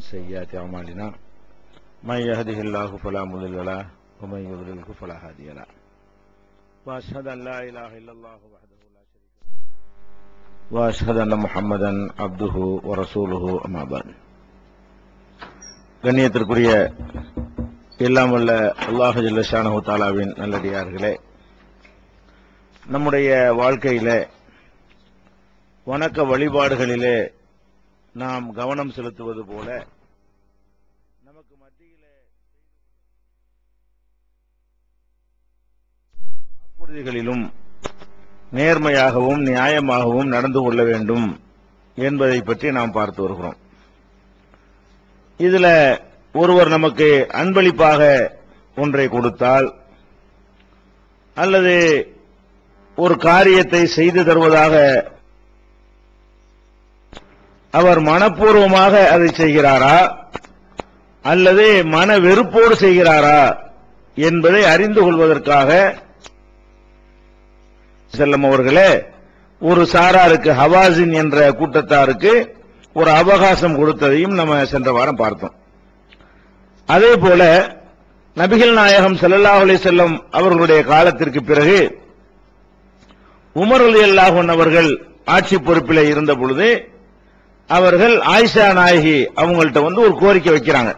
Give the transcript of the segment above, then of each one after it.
سيئات أعمالنا من يهده الله فلا مضل له ومن يضلله فلا هادي له وأشهد أن لا إله إلا الله وحده لا شريك له وأشهد أن محمدا عبده ورسوله أما بعد கண்ணியத்திற்குரிய எல்லாம் வல்ல அல்லாஹ் ஜல்லஷானஹு தாலாவின் நல்லடியார்களே நம்முடைய வாழ்க்கையில வணக்க வழிபாடுகளிலே நாம் கவனம் செலுத்துவது போல நமக்கு மத்தியிலே வாக்குறுதிகளிலும் நேர்மையாகவும் நியாயமாகவும் நடந்து கொள்ள வேண்டும் என்பதை பற்றி நாம் பார்த்து வருகிறோம் இதுல ஒருவர் நமக்கு அன்பளிப்பாக ஒன்றை கொடுத்தால் அல்லது ஒரு காரியத்தை செய்து தருவதாக அவர் மனப்பூர்வமாக அதை செய்கிறாரா அல்லது மன வெறுப்போடு செய்கிறாரா என்பதை அறிந்து கொள்வதற்காக செல்லம் அவர்களே ஒரு சாராருக்கு ஹவாசின் என்ற கூட்டத்தாருக்கு ஒரு அவகாசம் கொடுத்ததையும் நம்ம சென்ற வாரம் பார்த்தோம் அதே போல நபிகள் நாயகம் ஸல்லல்லாஹு அலைஹி செல்லம் அவர்களுடைய காலத்திற்கு பிறகு உமர் அலி அல்லாஹன் அவர்கள் ஆட்சி பொறுப்பில் இருந்த பொழுது அவர்கள் ஆயிஷா நாயகி அவங்கள்ட்ட வந்து ஒரு கோரிக்கை வைக்கிறாங்க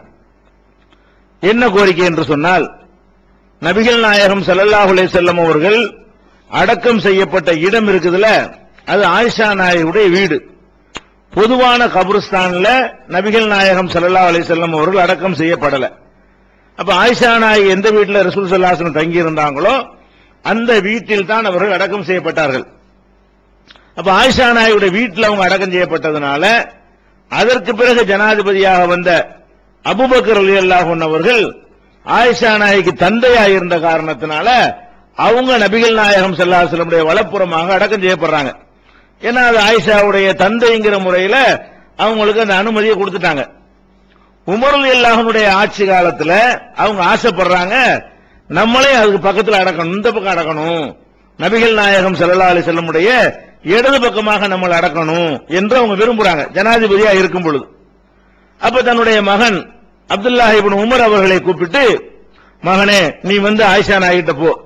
என்ன கோரிக்கை என்று சொன்னால் நபிகள் நாயகம் ஸல்லல்லாஹு அலைஹி செல்லம் அவர்கள் அடக்கம் செய்யப்பட்ட இடம் இருக்குதுல அது ஆயிஷா நாயகியுடைய வீடு பொதுவான கபருஸ்தான்ல நபிகள் நாயகம் ஸல்லல்லாஹு அலைஹி செல்லம் அவர்கள் அடக்கம் செய்யப்படல அப்ப ஆயிஷா நாயகி எந்த வீட்டில் ரசூல் சல்லாசனம் தங்கி இருந்தாங்களோ அந்த வீட்டில் தான் அவர்கள் அடக்கம் செய்யப்பட்டார்கள் அப்ப ஆயிஷா நாயுடைய வீட்டில் அவங்க அடக்கம் செய்யப்பட்டதுனால அதற்கு பிறகு ஜனாதிபதியாக வந்த அபுபக்கர் அலி அல்லாஹன் அவர்கள் ஆயிஷா நாய்க்கு தந்தையா இருந்த காரணத்தினால அவங்க நபிகள் நாயகம் செல்லாசலமுடைய வலப்புறமாக அடக்கம் செய்யப்படுறாங்க ஏன்னா அது ஆயிஷாவுடைய தந்தைங்கிற முறையில அவங்களுக்கு அந்த அனுமதியை கொடுத்துட்டாங்க உமர் அலி அல்லாஹனுடைய ஆட்சி காலத்துல அவங்க ஆசைப்படுறாங்க நம்மளே அதுக்கு பக்கத்தில் அடக்கணும் இந்த பக்கம் அடக்கணும் நபிகள் நாயகம் ஸல்லல்லாஹு அலைஹி செல்லமுடைய இடது பக்கமாக நம்மளை அடக்கணும் என்று அவங்க விரும்புறாங்க ஜனாதிபதியா இருக்கும் பொழுது அப்ப தன்னுடைய மகன் அப்துல்லா இப்னு உமர் அவர்களை கூப்பிட்டு மகனே நீ வந்து ஆயிஷா நாயிட்ட போ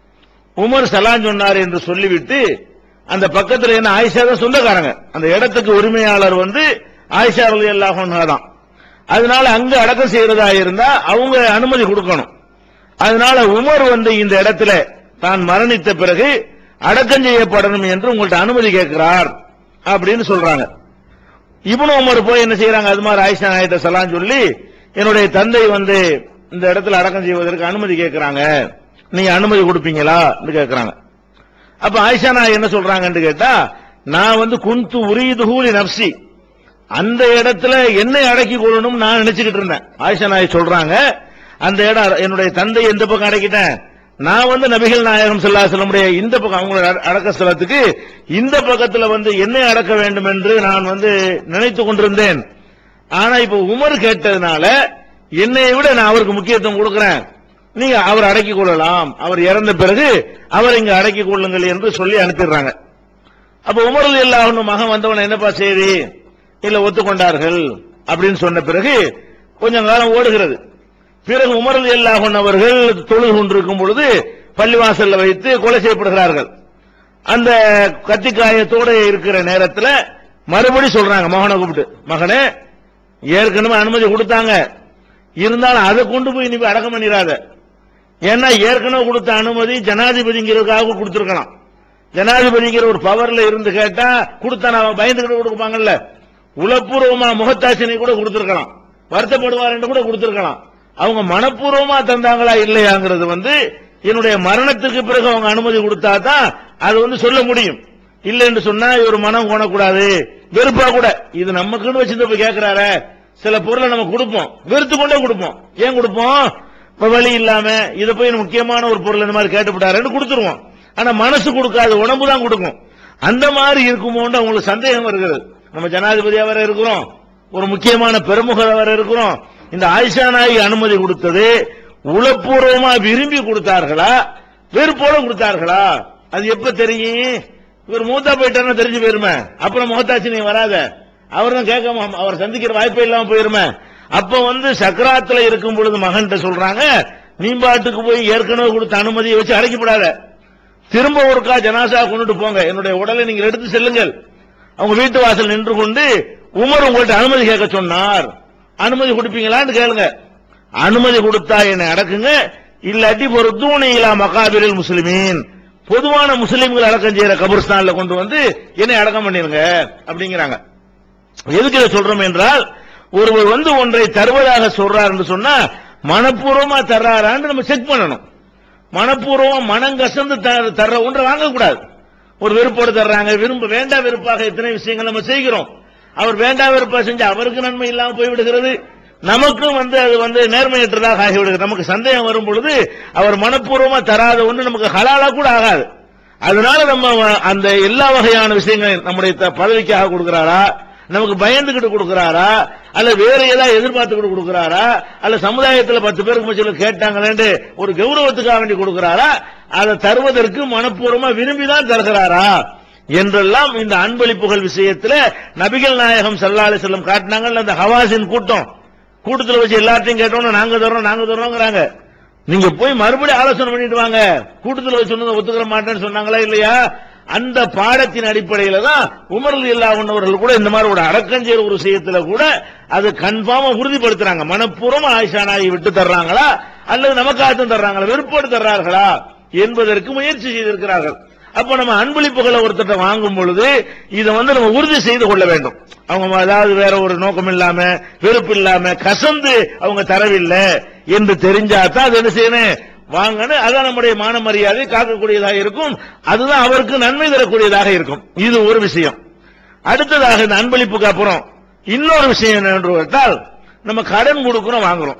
உமர் சலான் சொன்னார் என்று சொல்லிவிட்டு அந்த பக்கத்துல என்ன ஆயிஷா தான் சொந்தக்காரங்க அந்த இடத்துக்கு உரிமையாளர் வந்து ஆயிஷா ரலி அல்லாஹ் தான் அதனால அங்க அடக்கம் செய்யறதா இருந்தா அவங்க அனுமதி கொடுக்கணும் அதனால உமர் வந்து இந்த இடத்துல தான் மரணித்த பிறகு அடக்கம் செய்யப்படணும் என்று உங்கள்ட்ட அனுமதி கேட்கிறார் அப்படின்னு சொல்றாங்க இப்னு உமர் போய் என்ன செய்யறாங்க அது மாதிரி ஆயிஷா நாயிட்ட சலான் சொல்லி என்னுடைய தந்தை வந்து இந்த இடத்துல அடக்கம் செய்வதற்கு அனுமதி கேட்கிறாங்க நீங்க அனுமதி கொடுப்பீங்களா கேட்கிறாங்க அப்ப ஆயிஷா நாய் என்ன சொல்றாங்கன்னு கேட்டா நான் வந்து குந்து உரியதுகூலி நப்சி அந்த இடத்துல என்னை அடக்கி கொள்ளணும் நான் நினைச்சுக்கிட்டு இருந்தேன் ஆயிஷா நாய் சொல்றாங்க அந்த இடம் என்னுடைய தந்தை எந்த பக்கம் அடக்கிட்டேன் நான் வந்து நபிகள் நாயகம் செல்லாசலமுடைய இந்த பக்கம் அவங்களோட அடக்க ஸ்தலத்துக்கு இந்த பக்கத்துல வந்து என்னை அடக்க வேண்டும் என்று நான் வந்து நினைத்து கொண்டிருந்தேன் ஆனா இப்ப உமர் கேட்டதுனால என்னை விட நான் அவருக்கு முக்கியத்துவம் கொடுக்கிறேன் நீங்க அவர் அடக்கிக் கொள்ளலாம் அவர் இறந்த பிறகு அவர் இங்க அடக்கிக் கொள்ளுங்கள் என்று சொல்லி அனுப்பிடுறாங்க அப்ப உமரில் எல்லாரும் மகன் வந்தவன என்னப்பா செய்தி இல்ல ஒத்துக்கொண்டார்கள் அப்படின்னு சொன்ன பிறகு கொஞ்சம் காலம் ஓடுகிறது பிறகு உமரல் எல்லாஹன் அவர்கள் தொழுது கொண்டிருக்கும் பொழுது பள்ளிவாசல்ல வைத்து கொலை செய்யப்படுகிறார்கள் அந்த கத்திக்காயத்தோட இருக்கிற நேரத்தில் மறுபடி சொல்றாங்க மகனை கூப்பிட்டு மகனே ஏற்கனவே அனுமதி கொடுத்தாங்க இருந்தாலும் அதை கொண்டு போய் நீ அடக்கம் பண்ணிடாத ஏன்னா ஏற்கனவே கொடுத்த அனுமதி ஜனாதிபதிங்கிறதுக்காக கொடுத்திருக்கலாம் ஜனாதிபதிங்கிற ஒரு பவர்ல இருந்து கேட்டா கொடுத்தா நான் பயந்துகிட்டு கொடுப்பாங்கல்ல உளப்பூர்வமா முகத்தாசினை கூட கொடுத்திருக்கலாம் வருத்தப்படுவார் என்று கூட கொடுத்திருக்கலாம் அவங்க மனப்பூர்வமா தந்தாங்களா இல்லையாங்கிறது வந்து என்னுடைய மரணத்துக்கு பிறகு அவங்க அனுமதி கொடுத்தா தான் அது வந்து சொல்ல முடியும் இல்ல என்று சொன்னா இவர் மனம் கோணக்கூடாது வெறுப்பா கூட இது நமக்குன்னு வச்சிருந்து போய் கேட்கிறாரு சில பொருளை நம்ம கொடுப்போம் வெறுத்து கொண்டே கொடுப்போம் ஏன் கொடுப்போம் இப்ப வழி இல்லாம இதை போய் முக்கியமான ஒரு பொருள் இந்த மாதிரி கேட்டுப்பட்டாருன்னு கொடுத்துருவோம் ஆனா மனசு கொடுக்காது உடம்பு தான் கொடுக்கும் அந்த மாதிரி இருக்குமோன்னு அவங்களுக்கு சந்தேகம் வருகிறது நம்ம ஜனாதிபதியா வர இருக்கிறோம் ஒரு முக்கியமான பிரமுகர் வர இருக்கிறோம் இந்த ஆயிஷா நாயகி அனுமதி கொடுத்தது உளப்பூர்வமா விரும்பி கொடுத்தார்களா வெறுப்போட கொடுத்தார்களா அது எப்ப தெரியும் இவர் மூத்தா போயிட்டாருன்னு தெரிஞ்சு போயிருமே அப்புறம் முகத்தாட்சி நீ வராத அவர் தான் கேட்காம அவர் சந்திக்கிற வாய்ப்பே இல்லாம போயிருமே அப்ப வந்து சக்கராத்துல இருக்கும் பொழுது மகன்கிட்ட சொல்றாங்க நீ பாட்டுக்கு போய் ஏற்கனவே கொடுத்த அனுமதியை வச்சு அடைக்கப்படாத திரும்ப ஒருக்கா ஜனாசா கொண்டுட்டு போங்க என்னுடைய உடலை நீங்கள் எடுத்து செல்லுங்கள் அவங்க வீட்டு வாசல் நின்று கொண்டு உமர் உங்கள்ட்ட அனுமதி கேட்க சொன்னார் அனுமதி கொடுப்பீங்களான்னு கேளுங்க அனுமதி கொடுத்தா என்னை அடக்குங்க இல்லாட்டி ஒரு தூணியிலா மகாபிரில் முஸ்லிமீன் பொதுவான முஸ்லிம்கள் அடக்கம் செய்யற கபர்ஸ்தான்ல கொண்டு வந்து என்னை அடக்கம் பண்ணிருங்க அப்படிங்கிறாங்க எதுக்கு இதை சொல்றோம் என்றால் ஒருவர் வந்து ஒன்றை தருவதாக சொல்றார் என்று சொன்னா மனப்பூர்வமா தர்றாரான்னு நம்ம செக் பண்ணணும் மனப்பூர்வம் மனம் கசந்து த- தர்ற ஒன்றை வாங்கக்கூடாது ஒரு விருப்போடு தர்றாங்க விரும்ப வேண்டா விருப்பாக எத்தனை விஷயங்கள் நம்ம செய்கிறோம் அவர் வேண்டா விருப்பா செஞ்சு அவருக்கு நன்மை இல்லாம போய்விடுகிறது நமக்கும் வந்து அது வந்து நேர்மையற்றதாக ஆகிவிடுகிறது நமக்கு சந்தேகம் வரும் பொழுது அவர் மனப்பூர்வமா தராத ஒன்று நமக்கு ஹலாலா கூட ஆகாது அதனால நம்ம அந்த எல்லா வகையான விஷயங்களையும் நம்முடைய த- பதவிக்காக கொடுக்கிறாரா நமக்கு பயந்துகிட்டு கொடுக்கிறாரா அல்ல வேற ஏதாவது எதிர்பார்த்துக்கிட்டு கொடுக்கிறாரா அல்ல சமுதாயத்துல பத்து பேருக்கு மத்தியில் கேட்டாங்களேன்னு ஒரு கௌரவத்துக்காக வேண்டி கொடுக்கிறாரா அதை தருவதற்கு மனப்பூர்வமா விரும்பிதான் தருகிறாரா என்றெல்லாம் இந்த அன்பளிப்புகள் விஷயத்துல நபிகள் நாயகம் ஸல்லல்லாஹு அலைஹி வஸல்லம் காட்டினாங்கல்ல அந்த ஹவாஸின் கூட்டம் கூட்டத்துல வச்சு எல்லாத்தையும் கேட்டோம்னா நாங்க தர்றோம் நாங்க தர்றோங்கிறாங்க நீங்க போய் மறுபடியும் ஆலோசனை பண்ணிட்டு வாங்க கூட்டத்துல வச்சு சொன்னதை ஒத்துக்கிற மாட்டேன்னு சொன்னாங்களா இல்லையா அந்த பாடத்தின் அடிப்படையில தான் உமர்ல இல்லாதவர்கள் கூட இந்த மாதிரி ஒரு அடக்கஞ்செயல் ஒரு விஷயத்துல கூட அது கன்ஃபார்மா உறுதிப்படுத்துறாங்க மனப்பூர்வமா ஆயிஷா நாயை விட்டு தர்றாங்களா அல்லது நமக்காகத்தான் தர்றாங்களா விருப்போடு தர்றார்களா என்பதற்கு முயற்சி செய்திருக்கிறார்கள் அப்ப நம்ம அன்பளிப்புகளை ஒருத்தட்ட வாங்கும் பொழுது இதை வந்து நம்ம உறுதி செய்து கொள்ள வேண்டும் அவங்க அதாவது வேற ஒரு நோக்கம் இல்லாம வெறுப்பு இல்லாம கசந்து அவங்க தரவில்லை என்று தெரிஞ்சாதான் அது என்ன செய்யணும் வாங்கன்னு அதான் நம்முடைய மான மரியாதை காக்கக்கூடியதாக இருக்கும் அதுதான் அவருக்கு நன்மை தரக்கூடியதாக இருக்கும் இது ஒரு விஷயம் அடுத்ததாக இந்த அன்பளிப்புக்கு அப்புறம் இன்னொரு விஷயம் என்னவென்று பார்த்தால் நம்ம கடன் கொடுக்கிறோம் வாங்குறோம்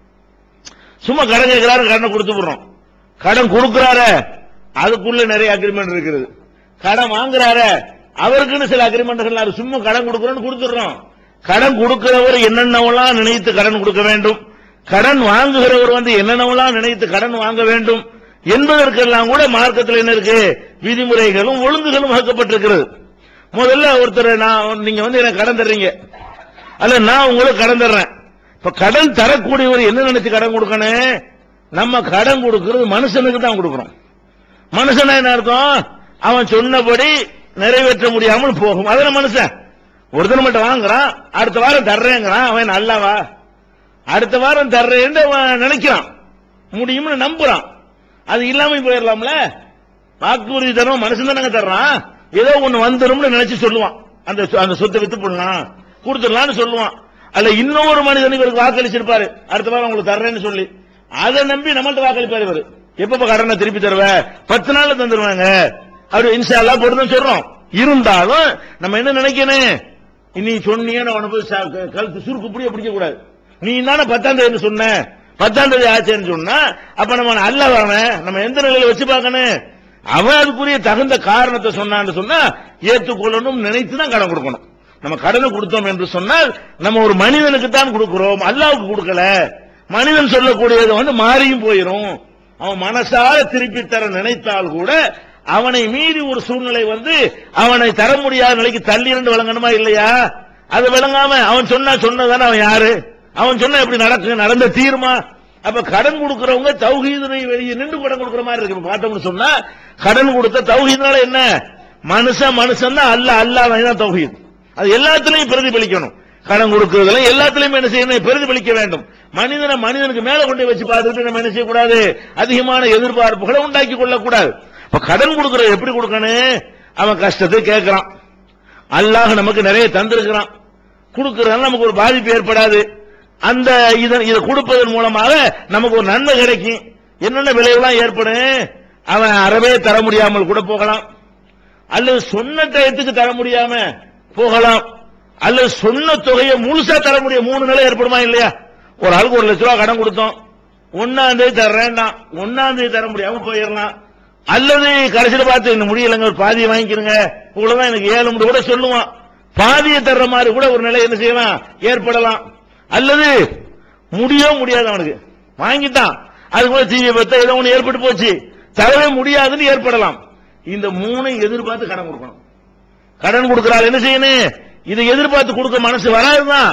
சும்மா கடன் கேட்கிறாரு கடனை கொடுத்து விடுறோம் கடன் கொடுக்கிறாரு அதுக்குள்ள நிறைய அக்ரிமெண்ட் இருக்குது கடன் வாங்குறாரு அவருக்குன்னு சில அக்ரிமெண்ட்கள் சும்மா கடன் கொடுக்கிறோம்னு கொடுத்துடுறோம் கடன் கொடுக்கிறவர் என்னென்னவெல்லாம் நினைத்து கடன் கொடுக்க வேண்டும் கடன் வாங்குகிறவர் வந்து என்னென்னவெல்லாம் நினைத்து கடன் வாங்க வேண்டும் என்பதற்கெல்லாம் கூட மார்க்கத்தில் என்ன இருக்கு விதிமுறைகளும் ஒழுங்குகளும் வகுக்கப்பட்டிருக்கிறது முதல்ல ஒருத்தர் நான் நீங்க வந்து எனக்கு கடன் தர்றீங்க அல்ல நான் உங்களுக்கு கடன் தர்றேன் இப்ப கடன் தரக்கூடியவர் என்ன நினைச்சு கடன் கொடுக்கணும் நம்ம கடன் கொடுக்கிறது மனுஷனுக்கு தான் கொடுக்கிறோம் மனுஷனா என்ன அர்த்தம் அவன் சொன்னபடி நிறைவேற்ற முடியாமல் போகும் அதுல மனுஷன் ஒருத்தர் மட்டும் வாங்குறான் அடுத்த வாரம் தர்றேங்கிறான் அவன் நல்லாவா அடுத்த வாரம் தர்றேன்னு அவன் நினைக்கிறான் முடியும்னு நம்புறான் அது இல்லாம போயிடலாம்ல வாக்குறுதி தரும் மனுஷன் தானங்க தர்றான் ஏதோ ஒண்ணு வந்துரும்னு நினைச்சு சொல்லுவான் அந்த சொ- அந்த சொத்தை வித்து போடலாம் கொடுத்துடலாம்னு சொல்லுவான் அல்ல இன்னொரு மனிதன் இவருக்கு வாக்களிச்சிருப்பாரு அடுத்த வாரம் உங்களுக்கு தர்றேன்னு சொல்லி அதை நம்பி நம்மள்ட்ட வாக்களிப்பாரு இவரு எப்ப கடனை திருப்பி தருவ பத்து நாள்ல தந்துருவாங்க அவரு இன்ஷா அல்லாஹ் போட்டுதான் சொல்றோம் இருந்தாலும் நம்ம என்ன நினைக்கணும் நீ சொன்னியே நான் உனக்கு ச- க- கழுத்து சுருக்கு புடிய பிடிக்க கூடாது நீ தானே பத்தாம் தேதி சொன்ன பத்தாம் தேதி ஆச்சுன்னு சொன்னா அப்ப நம்ம அல்ல அவன் நம்ம எந்த நிலையில வச்சு பார்க்கணும் அவன் அதுக்குரிய தகுந்த காரணத்தை சொன்னான்னு சொன்னா ஏற்றுக்கொள்ளணும் நினைத்து தான் கடன் கொடுக்கணும் நம்ம கடனை கொடுத்தோம் என்று சொன்னால் நம்ம ஒரு மனிதனுக்கு தான் கொடுக்கிறோம் அல்லாவுக்கு கொடுக்கல மனிதன் சொல்லக்கூடியது வந்து மாறியும் போயிரும் அவன் மனசார திருப்பி தர நினைத்தால் கூட அவனை மீறி ஒரு சூழ்நிலை வந்து அவனை தர முடியாத நிலைக்கு தள்ளி இருந்து வழங்கணுமா இல்லையா அது விளங்காம அவன் சொன்னா சொன்னதானே அவன் யாரு அவன் சொன்னா எப்படி நடக்கும் நடந்த தீருமா அப்ப கடன் கொடுக்கறவங்க தௌஹீதனை வெளியே நின்று கடன் கொடுக்கிற மாதிரி இருக்கு இப்ப பார்த்தோம்னு சொன்னா கடன் கொடுத்த தௌஹீதுனால என்ன மனுஷன் மனுஷன் தான் அல்ல அல்லாஹ் தான் தௌஹீத் அது எல்லாத்துலயும் பிரதிபலிக்கணும் கடன் கொடுக்கறதுல எல்லாத்துலயும் என்ன செய்யணும் பிரதிபலிக்க வேண்டும் மனிதனை மனிதனுக்கு மேல கொண்டு வச்சு பார்த்துட்டு நம்ம என்ன செய்யக்கூடாது அதிகமான எதிர்பார்ப்புகளை உண்டாக்கி கொள்ளக்கூடாது இப்ப கடன் கொடுக்கறது எப்படி கொடுக்கணும் அவன் கஷ்டத்தை கேட்கறான் அல்லாஹ் நமக்கு நிறைய தந்திருக்கிறான் கொடுக்கறதுனால நமக்கு ஒரு பாதிப்பு ஏற்படாது அந்த இதை இதை கொடுப்பதன் மூலமாக நமக்கு ஒரு நன்மை கிடைக்கும் என்னென்ன விளைவுலாம் ஏற்படும் அவன் அறவே தர முடியாமல் கூட போகலாம் அல்லது சொன்ன டயத்துக்கு தர முடியாம போகலாம் அல்லது சொன்ன தொகையை முழுசா தர முடியும் மூணு நிலை ஏற்படுமா இல்லையா ஒரு ஆளுக்கு ஒரு லட்ச ரூபா கடன் கொடுத்தோம் ஒன்னாம் தேதி தர்றேன்டான் ஒன்னாம் தேதி தர முடியாம போயிடலாம் அல்லது கடைசியில பார்த்து இந்த முடியலங்க ஒரு பாதியை வாங்கிக்கிறங்க இவ்வளவுதான் எனக்கு ஏழு முடி கூட சொல்லுவான் பாதியை தர்ற மாதிரி கூட ஒரு நிலை என்ன செய்யலாம் ஏற்படலாம் அல்லது முடியவே முடியாது அவனுக்கு வாங்கிட்டான் அது கூட தீ விபத்து ஏதோ ஒன்று ஏற்பட்டு போச்சு தரவே முடியாதுன்னு ஏற்படலாம் இந்த மூணை எதிர்பார்த்து கடன் கொடுக்கணும் கடன் கொடுக்கிறாள் என்ன செய்யணும் இதை எதிர்பார்த்து கொடுக்க மனசு வராதுதான்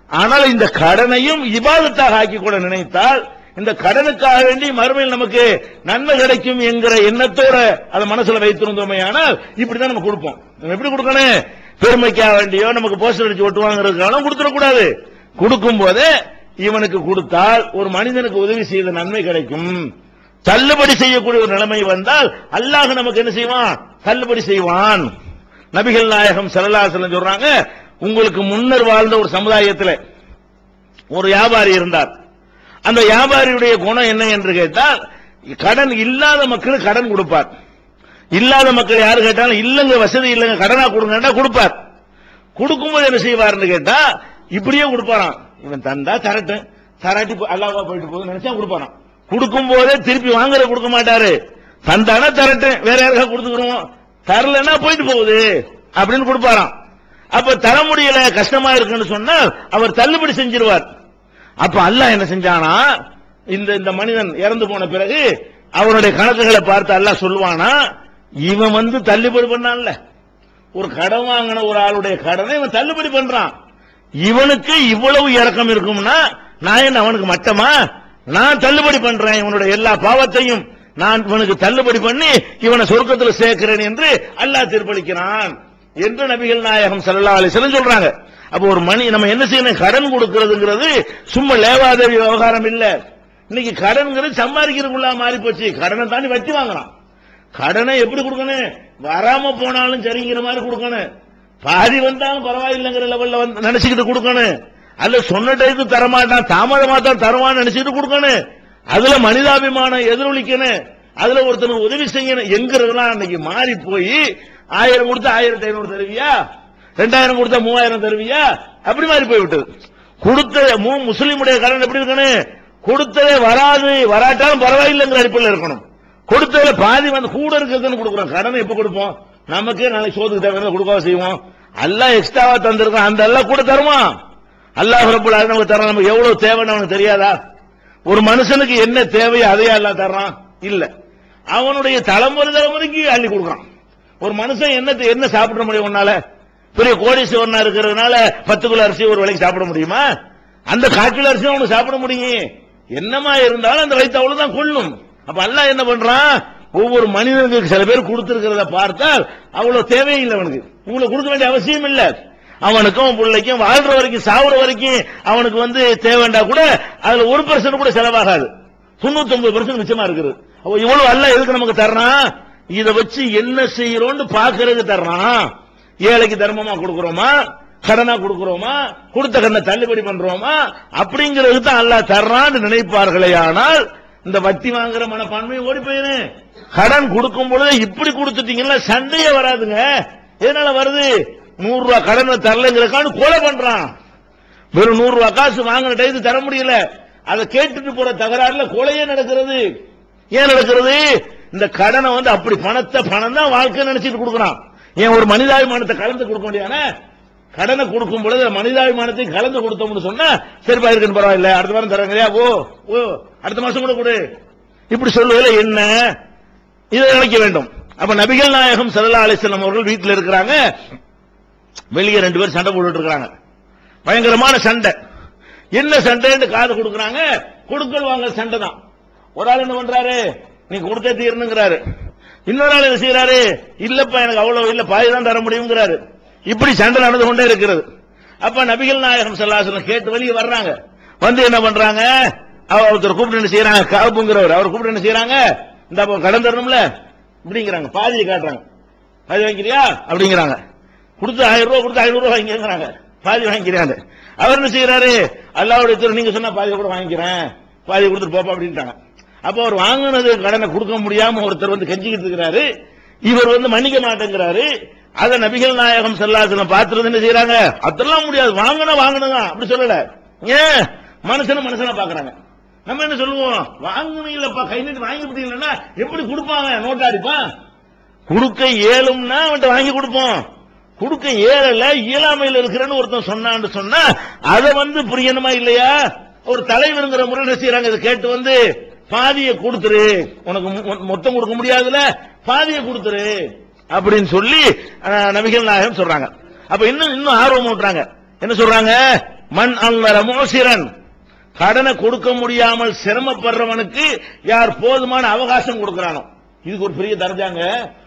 ஆனால் இந்த கடனையும் இபாதத்தாக ஆக்கி கூட நினைத்தால் இந்த கடனுக்காக வேண்டி மறுமையில் நமக்கு நன்மை கிடைக்கும் என்கிற எண்ணத்தோட அதை மனசுல வைத்திருந்தோமே ஆனால் இப்படிதான் நம்ம கொடுப்போம் நம்ம எப்படி கொடுக்கணும் பெருமைக்காக வேண்டியோ நமக்கு போஸ்டர் அடிச்சு ஒட்டு வாங்குறதுக்காக கொடுத்துடக்கூடாது கொடுக்கும் போதே இவனுக்கு கொடுத்தால் ஒரு மனிதனுக்கு உதவி செய்த நன்மை கிடைக்கும் தள்ளுபடி செய்யக்கூடிய ஒரு நிலைமை வந்தால் அல்லாஹ் நமக்கு என்ன செய்வான் தள்ளுபடி செய்வான் நபிகள் நாயகம் சல்லல்லாஹு சொல்றாங்க உங்களுக்கு முன்னர் வாழ்ந்த ஒரு சமுதாயத்தில் ஒரு வியாபாரி இருந்தார் அந்த வியாபாரியுடைய குணம் என்ன என்று கேட்டால் கடன் இல்லாத மக்களுக்கு கடன் கொடுப்பார் இல்லாத மக்கள் யாரு கேட்டாலும் இல்லங்க வசதி இல்லங்க கடனா கொடுங்கன்னா கொடுப்பார் கொடுக்கும்போது என்ன செய்வார்னு கேட்டா இப்படியே கொடுப்பாராம் இவன் தந்தா தரட்டும் தராட்டி போ- அல்லாவா போயிட்டு போகுது நினைச்சா கொடுப்பாராம் கொடுக்கும் போதே திருப்பி வாங்குற கொடுக்க மாட்டாரு தந்தானா தரட்டும் வேற யாருக்கா கொடுத்துக்கிறோம் தரலன்னா போயிட்டு போகுது அப்படின்னு கொடுப்பாராம் அப்ப தர முடியல கஷ்டமா இருக்குன்னு சொன்னால் அவர் தள்ளுபடி செஞ்சிருவார் அப்ப அல்லாஹ் என்ன செஞ்சானா இந்த இந்த மனிதன் இறந்து போன பிறகு அவருடைய கணக்குகளை பார்த்து அல்லாஹ் சொல்லுவானா இவன் வந்து தள்ளுபடி பண்ணான்ல ஒரு கடன் வாங்கின ஒரு ஆளுடைய கடனை இவன் தள்ளுபடி பண்றான் இவனுக்கு இவ்வளவு இறக்கம் இருக்கும்னா நான் என்ன அவனுக்கு மட்டமா நான் தள்ளுபடி பண்றேன் இவனுடைய எல்லா பாவத்தையும் நான் இவனுக்கு தள்ளுபடி பண்ணி இவனை சொர்க்கத்தில் சேர்க்கிறேன் என்று அல்லாஹ் தீர்ப்பளிக்கிறான் என்று நபிகள் நாயகம் ஸல்லல்லாஹு அலைஹி வஸல்லம் சொல்றாங்க அப்போ ஒரு மணி நம்ம என்ன செய்யணும் கடன் கொடுக்கிறதுங்கிறது சும்மா லேவாதேவி விவகாரம் இல்ல இன்னைக்கு கடன்ங்கிறது சம்பாதிக்கிறதுக்குள்ள மாறி போச்சு கடனை தாண்டி வட்டி வாங்கலாம் கடனை எப்படி கொடுக்கணும் வராம போனாலும் சரிங்கிற மாதிரி கொடுக்கணும் பாதி வந்தாலும் பரவாயில்லைங்கிற லெவல்ல வந்து நினைச்சுக்கிட்டு கொடுக்கணும் அல்ல சொன்ன டைத்துக்கு தரமாட்டான் தாமதமா தான் தருவான்னு நினைச்சுட்டு கொடுக்கணும் அதுல மனிதாபிமானம் எதிரொலிக்கணும் அதுல ஒருத்தனுக்கு உதவி செய்யணும் எங்கிறதுலாம் அன்னைக்கு மாறி போய் ஆயிரம் கொடுத்தா ஆயிரத்தி ஐநூறு தருவியா ரெண்டாயிரம் கொடுத்தா மூவாயிரம் தருவியா அப்படி மாறி போய் விட்டது கொடுத்த மூ முஸ்லீமுடைய கடன் எப்படி இருக்கணும் கொடுத்ததே வராது வராட்டாலும் பரவாயில்லைங்கிற அடிப்படையில் இருக்கணும் கொடுத்ததுல பாதி வந்து கூட இருக்கிறதுன்னு கொடுக்குறோம் கடனை எப்ப கொடுப்போம் நமக்கே நாளைக்கு சோதுக்கு தேவையான கொடுக்காம செய்வோம் அல்லாஹ் எக்ஸ்ட்ராவா தந்திருக்கான் அந்த அல்லாஹ் கூட தருமா அல்லாஹ் ரப்பல் ஆலமீன் நமக்கு தரான் நமக்கு எவ்வளவு தேவைன்னு அவனுக்கு தெரியாதா ஒரு மனுஷனுக்கு என்ன தேவையோ அதையே அல்லாஹ் தர்றான் இல்ல அவனுடைய தலைமுறை தலைமுறைக்கு அள்ளி கொடுக்குறான் ஒரு மனுஷன் என்ன என்ன சாப்பிட முடியும் உன்னால பெரிய கோடீஸ்வரனா இருக்கிறதுனால பத்து கிலோ அரிசி ஒரு வேளைக்கு சாப்பிட முடியுமா அந்த கால் கிலோ அரிசி அவனுக்கு சாப்பிட முடியும் என்னமா இருந்தாலும் அந்த வயிற்று அவ்வளவுதான் கொள்ளும் அப்ப அல்லாஹ் என்ன பண்றான் ஒவ்வொரு மனிதனுக்கு சில பேர் கொடுத்திருக்கிறத பார்த்தால் அவ்வளவு தேவையில்லை அவனுக்கு உங்களுக்கு கொடுக்க வேண்டிய அவசியம் இல்ல அவனுக்கும் பிள்ளைக்கும் வாழ்ற வரைக்கும் சாவுற வரைக்கும் அவனுக்கு வந்து தேவைண்டா கூட அதுல ஒரு பர்சன்ட் கூட செலவாகாது தொண்ணூத்தி ஒன்பது பர்சன்ட் மிச்சமா இருக்குது அப்ப இவ்வளவு அல்ல எதுக்கு நமக்கு தர்றான் இதை வச்சு என்ன செய்யறோம்னு பாக்குறதுக்கு தர்றான் ஏழைக்கு தர்மமா கொடுக்கிறோமா கடனா கொடுக்கிறோமா கொடுத்த கடனை தள்ளுபடி பண்றோமா அப்படிங்கிறது தான் அல்லாஹ் தர்றான்னு நினைப்பார்களே ஆனால் இந்த வட்டி வாங்குற மனப்பான்மை ஓடி போயிரு கடன் கொடுக்கும் பொழுது இப்படி கொடுத்துட்டீங்கன்னா சண்டையே வராதுங்க எதனால வருது நூறு ரூபாய் கடன் தரலங்கிறக்கான்னு கொலை பண்றான் வெறும் நூறு ரூபாய் காசு வாங்கின டைத்து தர முடியல அதை கேட்டுட்டு போற தகராறுல கொலையே நடக்கிறது ஏன் நடக்கிறது இந்த கடனை வந்து அப்படி பணத்தை பணம் தான் வாழ்க்கை நினைச்சிட்டு கொடுக்கறான் ஏன் ஒரு மனிதாபிமானத்தை கலந்து கொடுக்க முடியாத கடனை கொடுக்கும் பொழுது மனிதாபிமானத்தை கலந்து கொடுத்தோம்னு சொன்னா சரிப்பா இருக்குன்னு பரவாயில்ல அடுத்த வாரம் தரங்கறியா ஓ ஓ அடுத்த மாசம் கூட கொடு இப்படி சொல்லுவதில் என்ன இதை நினைக்க வேண்டும் அப்ப நபிகள் நாயகம் சல்லா அலிஸ்லாம் அவர்கள் வீட்டில் இருக்கிறாங்க வெளியே ரெண்டு பேர் சண்டை போட்டுட்டு இருக்காங்க பயங்கரமான சண்டை என்ன சண்டைன்னு காது கொடுக்கறாங்க கொடுக்கல் வாங்க சண்டை தான் ஒரு ஆள் என்ன பண்றாரு நீ கொடுத்தே தீரணுங்கிறாரு இன்னொரு ஆள் என்ன செய்யறாரு இல்லப்பா எனக்கு அவ்வளவு இல்ல பாதி தான் தர முடியுங்கிறாரு இப்படி சண்டை நடந்து கொண்டே இருக்கிறது அப்ப நபிகள் நாயகம் சல்லாசலம் கேட்டு வெளியே வர்றாங்க வந்து என்ன பண்றாங்க அவ ஒருத்தர் கூப்பிட்டு என்ன செய்யறாங்க காப்புங்கிறவர் அவர் கூப்பிட்டு என்ன செய்யறாங்க இந்த அப்ப கடன் தரணும்ல இப்படிங்கிறாங்க பாதியை காட்டுறாங்க பாதி வாங்கிக்கிறியா அப்படிங்கிறாங்க கொடுத்து ஆயிரம் ரூபாய் கொடுத்து ஐநூறு ரூபாய் வாங்கிக்கிறாங்க பாதி வாங்கிக்கிறாங்க அவர் என்ன செய்யறாரு அல்லாவுடைய திரு நீங்க சொன்னா பாதி கூட வாங்கிக்கிறேன் பாதி கொடுத்துட்டு போப்பா அப்படின்ட்டாங்க அப்ப அவர் வாங்கினது கடனை கொடுக்க முடியாம ஒருத்தர் வந்து கெஞ்சிக்கிட்டு இருக்கிறாரு இவர் வந்து மன்னிக்க மாட்டேங்கிறாரு அத நபிகள் நாயகம் செல்லாசலம் பார்த்துருந்து என்ன செய்யறாங்க அதெல்லாம் முடியாது வாங்கினா வாங்கினதான் அப்படி சொல்லல ஏன் மனுஷன மனுஷனா பாக்குறாங்க நம்ம என்ன சொல்லுவோம் வாங்கணும் இல்லப்பா கை நீட்டு வாங்கி விட்டீங்கன்னா எப்படி கொடுப்பாங்க நோட்டா அடிப்பான் கொடுக்க இயலும்னா அவன்கிட்ட வாங்கி கொடுப்போம் கொடுக்க இயலல இயலாமையில் இருக்கிறேன்னு ஒருத்தன் சொன்னான்னு சொன்னா அதை வந்து புரியணுமா இல்லையா ஒரு தலைவருங்கிற முறை என்ன செய்யறாங்க இதை கேட்டு வந்து பாதியை கொடுத்துரு உனக்கு மொ- மொத்தம் கொடுக்க முடியாதுல பாதியை கொடுத்துரு அப்படின்னு சொல்லி அஹ், நபிகள் நாயகம் சொல்றாங்க அப்ப இன்னும் இன்னும் ஆர்வம் ஊட்டுறாங்க என்ன சொல்றாங்க மண் அங்கர மோசிரன் கடனை கொடுக்க முடியாமல் சிரமப்படுறவனுக்கு யார் போதுமான அவகாசம் கொடுக்கறானோ இதுக்கு ஒரு பெரிய தர்ஜாங்க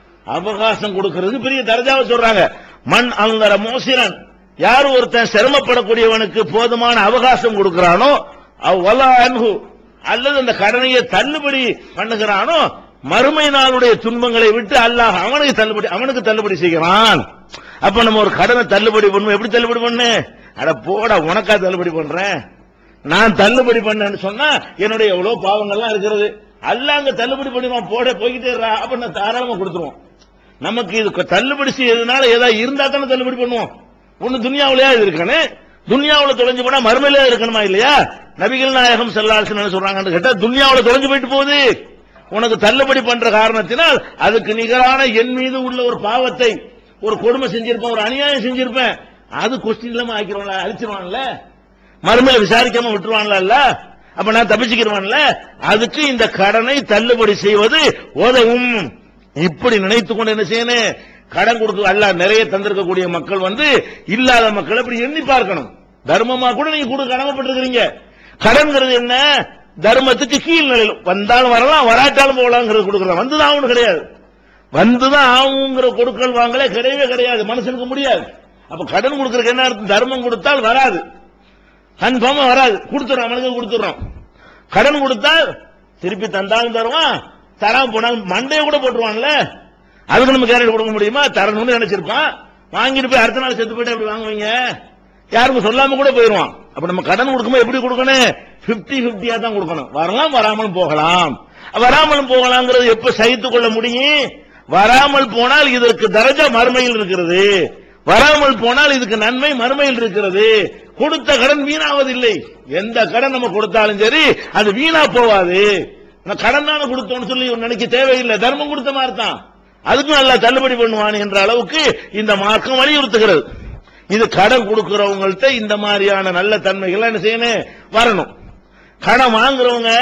அவகாசம் கொடுக்கிறது பெரிய தர்ஜாவை சொல்றாங்க மண் அங்கர மோசிரன் யார் ஒருத்தன் சிரமப்படக்கூடியவனுக்கு போதுமான அவகாசம் கொடுக்கறானோ அவ்வளா அன்பு அல்லது அந்த கடனையை தள்ளுபடி பண்ணுகிறானோ மறுமை நாளுடைய துன்பங்களை விட்டு அல்லாஹ் அவனுக்கு தள்ளுபடி அவனுக்கு தள்ளுபடி செய்கிறான் அப்ப நம்ம ஒரு கடனை தள்ளுபடி பண்ணுவோம் எப்படி தள்ளுபடி பண்ணு அட போடா உனக்கா தள்ளுபடி பண்றேன் நான் தள்ளுபடி பண்ணேன்னு சொன்னா என்னுடைய எவ்வளவு பாவங்கள்லாம் இருக்கிறது அல்லாஹ் அங்க தள்ளுபடி பண்ணிடுவான் போட போய்கிட்டே இருடா. அப்ப நான் தாராளமா கொடுத்துருவோம் நமக்கு இது தள்ளுபடி செய்யறதுனால ஏதாவது இருந்தா தானே தள்ளுபடி பண்ணுவோம் ஒண்ணு துனியாவிலேயே இது இருக்கணும் துனியாவுல தொலைஞ்சு போனா மறுமையிலே இருக்கணுமா இல்லையா நபிகள் நாயகம் செல்லாசன் என்ன சொல்றாங்கன்னு கேட்டா துனியாவுல தொலைஞ்சு போயிட்டு போகுது உனக்கு தள்ளுபடி பண்ற காரணத்தினால் அதுக்கு நிகரான என் மீது உள்ள ஒரு பாவத்தை ஒரு கொடுமை செஞ்சிருப்பேன் ஒரு அநியாயம் செஞ்சிருப்பேன் அது கொஸ்டின் இல்லாம ஆக்கிடுவான்ல அழிச்சிருவான்ல மறுமையில விசாரிக்காம விட்டுருவான்ல அப்ப நான் தப்பிச்சுக்கிறவான்ல அதுக்கு இந்த கடனை தள்ளுபடி செய்வது உதவும் இப்படி நினைத்துக் கொண்டு என்ன செய்யணும் கடன் கொடுக்க அல்லாஹ் நிறைய தந்திருக்கக்கூடிய மக்கள் வந்து இல்லாத மக்கள் இப்படி எண்ணி பார்க்கணும் தர்மமா கூட நீங்க கொடுக்க கடமைப்பட்டிருக்கிறீங்க கடன்கிறது என்ன தர்மத்துக்கு கீழ் நிலையில் வந்தாலும் வரலாம் வராட்டாலும் போகலாங்கிறது கொடுக்கறோம் வந்துதான் ஆகணும் கிடையாது வந்துதான் ஆகுங்கிற கொடுக்கல் வாங்கலே கிடையவே கிடையாது மனுஷனுக்கு முடியாது அப்ப கடன் கொடுக்கறதுக்கு என்ன அர்த்தம் தர்மம் கொடுத்தால் வராது கன்ஃபார்மா வராது கொடுத்துறோம் அவனுக்கு கொடுத்துறோம் கடன் கொடுத்தால் திருப்பி தந்தாலும் தருவான் தராம போனாலும் மண்டையை கூட போட்டுருவான்ல அதுக்கு நம்ம கேரட் கொடுக்க முடியுமா தரணும்னு நினைச்சிருப்பான் வாங்கிட்டு போய் அடுத்த நாள் செத்து போயிட்டு அப்படி வாங்குவீங்க யாருக்கும் சொல்லாம கூட போயிருவான் அப்ப நம்ம கடன் கொடுக்கும்போது எப்படி கொடுக்கணும் 50 50 தான் கொடுக்கணும் வரலாம் வராமலும் போகலாம் வராமலும் போகலாங்கிறது எப்ப சகித்துக் கொள்ள முடியும் வராமல் போனால் இதற்கு தரஜா மறுமையில் இருக்கிறது வராமல் போனால் இதுக்கு நன்மை மறுமையில் இருக்கிறது கொடுத்த கடன் வீணாவதில்லை எந்த கடன் நம்ம கொடுத்தாலும் சரி அது வீணா போவாது நான் கடன் தானே கொடுத்தோம்னு சொல்லி நினைக்க தேவையில்லை தர்மம் கொடுத்த மாதிரி தான் அதுக்கும் நல்லா தள்ளுபடி பண்ணுவான் என்ற அளவுக்கு இந்த மார்க்கம் வலியுறுத்துகிறது இது கடன் கொடுக்கிறவங்கள்ட்ட இந்த மாதிரியான நல்ல தன்மைகள் என்ன செய்யணும் வரணும் கடன் வாங்குறவங்க